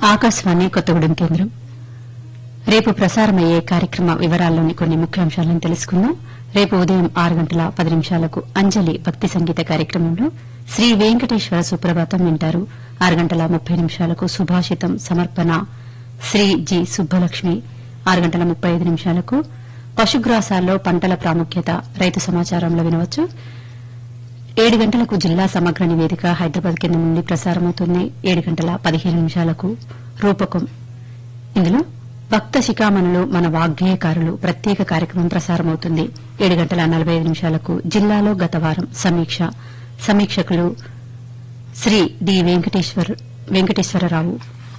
ఆకాశవాణి కొత్తగూడెం కేంద్రం రేపు ప్రసారమయ్యే కార్యక్రమ వివరాల్లోని కొన్ని ముఖ్యాంశాలను తెలుసుకుందాం రేపు ఉదయం ఆరు గంటల పది నిమిషాలకు అంజలి భక్తి సంగీత కార్యక్రమంలో శ్రీ వెంకటేశ్వర సుప్రభాతం వింటారు ఆరు గంటల ముప్పై నిమిషాలకు సుభాషితం సమర్పణ శ్రీ జి సుబ్బలక్ష్మి ఆరు గంటల ముప్పై ఐదు నిమిషాలకు పశుగ్రాసాల్లో పంటల ప్రాముఖ్యత రైతు సమాచారంలో వినవచ్చు ఏడు గంటలకు జిల్లా సమగ్ర నివేదిక హైదరాబాద్ కేంద్రం నుండి ప్రసారమవుతుంది ఏడు గంటల పదిహేను నిమిషాలకు రూపకం ఇందులో భక్త శిఖామణులు మన వాగ్గేయకారులు ప్రత్యేక కార్యక్రమం ప్రసారమవుతుంది ఏడు గంటల నలభై ఐదు నిమిషాలకు జిల్లాలో గత వారం సమీక్ష సమీక్షకులు శ్రీ డి వెంకటేశ్వర్ వెంకటేశ్వరరావు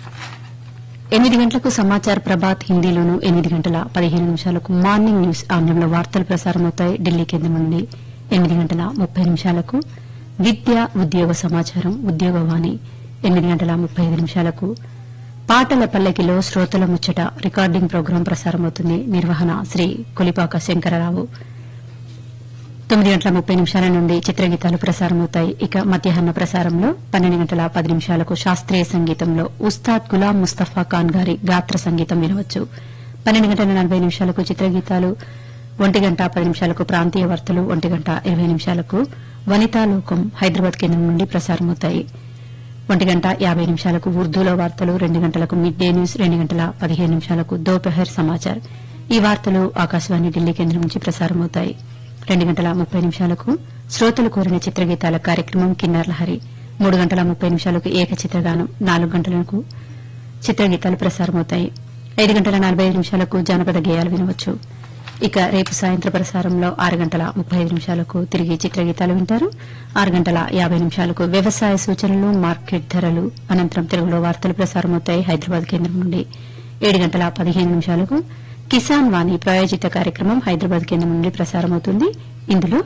ఎనిమిది గంటలకు సమాచార్ ప్రభాత్ హిందీలోను ఎనిమిది గంటల పదిహేను నిమిషాలకు మార్నింగ్ న్యూస్ ఆంగ్లంలో వార్తలు ప్రసారమవుతాయి ఢిల్లీ కేంద్రం నుండి ఎనిమిది గంటల ముప్పై నిమిషాలకు విద్య ఉద్యోగ సమాచారం ఉద్యోగవాణి ఎనిమిది గంటల ముప్పై ఐదు నిమిషాలకు పాటల పల్లకిలో శ్రోతల ముచ్చట రికార్డింగ్ ప్రోగ్రాం ప్రసారమవుతుంది నిర్వహణ శ్రీ కొలిపాక శంకరరావు తొమ్మిది గంటల ముప్పై నిమిషాల నుండి చిత్రగీతాలు ప్రసారమవుతాయి ఇక మధ్యాహ్న ప్రసారంలో పన్నెండు గంటల పది నిమిషాలకు శాస్త్రీయ సంగీతంలో ఉస్తాద్ గులాం ముస్తఫా ఖాన్ గారి గాత్ర సంగీతం వినవచ్చు పన్నెండు గంటల నలభై నిమిషాలకు చిత్రగీతాలు ఒంటి గంట పది నిమిషాలకు ప్రాంతీయ వార్తలు ఒంటి గంట ఇరవై నిమిషాలకు వనితాలోకం హైదరాబాద్ కేంద్రం నుండి ప్రసారమవుతాయి ఒంటి గంట యాబై నిమిషాలకు ఉర్దూలో వార్తలు రెండు గంటలకు మిడ్ డే న్యూస్ రెండు గంటల పదిహేను నిమిషాలకు దోపహర్ సమాచార్ ఈ వార్తలు ఆకాశవాణి ఢిల్లీ కేంద్రం నుంచి ప్రసారమవుతాయి రెండు గంటల ముప్పై నిమిషాలకు శ్రోతలు కోరిన చిత్రగీతాల కార్యక్రమం కిన్నర్ లహరి మూడు గంటల ముప్పై నిమిషాలకు ఏక చిత్రగానం నాలుగు గంటలకు చిత్రగీతాలు ప్రసారమవుతాయి ఐదు గంటల నలభై ఐదు నిమిషాలకు జానపద గేయాలు వినవచ్చు ఇక రేపు సాయంత్ర ప్రసారంలో ఆరు గంటల ముప్పై ఐదు నిమిషాలకు తిరిగి చిత్రగీతాలు వింటారు ఆరు గంటల యాబై నిమిషాలకు వ్యవసాయ సూచనలు మార్కెట్ ధరలు అనంతరం తెలుగులో వార్తలు ప్రసారమవుతాయి హైదరాబాద్ కేంద్రం నుండి ఏడు గంటల పదిహేను నిమిషాలకు కిసాన్ వాణి ప్రాయోజిత కార్యక్రమం హైదరాబాద్ కేంద్రం నుండి ప్రసారమవుతుంది ఇందులో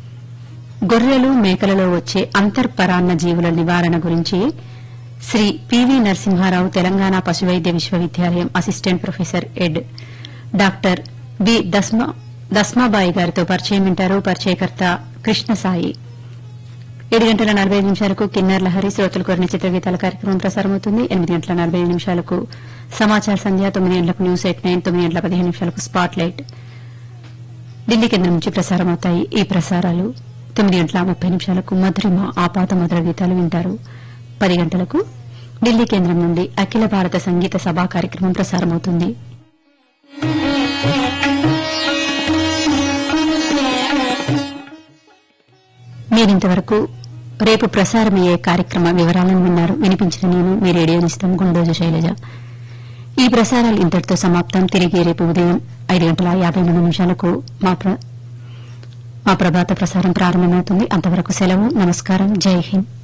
గొర్రెలు మేకలలో వచ్చే అంతర్పరాన్న జీవుల నివారణ గురించి శ్రీ పివి నరసింహారావు తెలంగాణ పశువైద్య విశ్వవిద్యాలయం అసిస్టెంట్ ప్రొఫెసర్ ఎడ్ డాక్టర్ బి దస్మా దస్మాబాయి గారితో పరిచయం వింటారు పరిచయకర్త కృష్ణసాయి ఏడు గంటల నలభై ఐదు నిమిషాలకు కిన్నర్ లహరి శ్రోతలు కోరిన చిత్రగీతాల కార్యక్రమం ప్రసారమవుతుంది ఎనిమిది గంటల నలభై ఐదు నిమిషాలకు సమాచార సంధ్య తొమ్మిది గంటలకు న్యూస్ ఎయిట్ నైన్ తొమ్మిది గంటల పదిహేను నిమిషాలకు స్పాట్ లైట్ ఢిల్లీ కేంద్రం నుంచి ప్రసారమవుతాయి ఈ ప్రసారాలు తొమ్మిది గంటల ముప్పై నిమిషాలకు మధురిమ ఆపాత మధుర గీతాలు వింటారు పది గంటలకు ఢిల్లీ కేంద్రం నుండి అఖిల భారత సంగీత సభా కార్యక్రమం ప్రసారమవుతుంది మీరింతవరకు రేపు ప్రసారమయ్యే కార్యక్రమ వివరాలను విన్నారు వినిపించిన నేను మీ రేడియో నిస్తం గుండోజు శైలజ ఈ ప్రసారాలు ఇంతటితో సమాప్తం తిరిగి రేపు ఉదయం ఐదు గంటల యాబై మూడు నిమిషాలకు మా ప్ర- మా ప్రభాత ప్రసారం ప్రారంభమవుతుంది అంతవరకు సెలవు నమస్కారం జై హింద్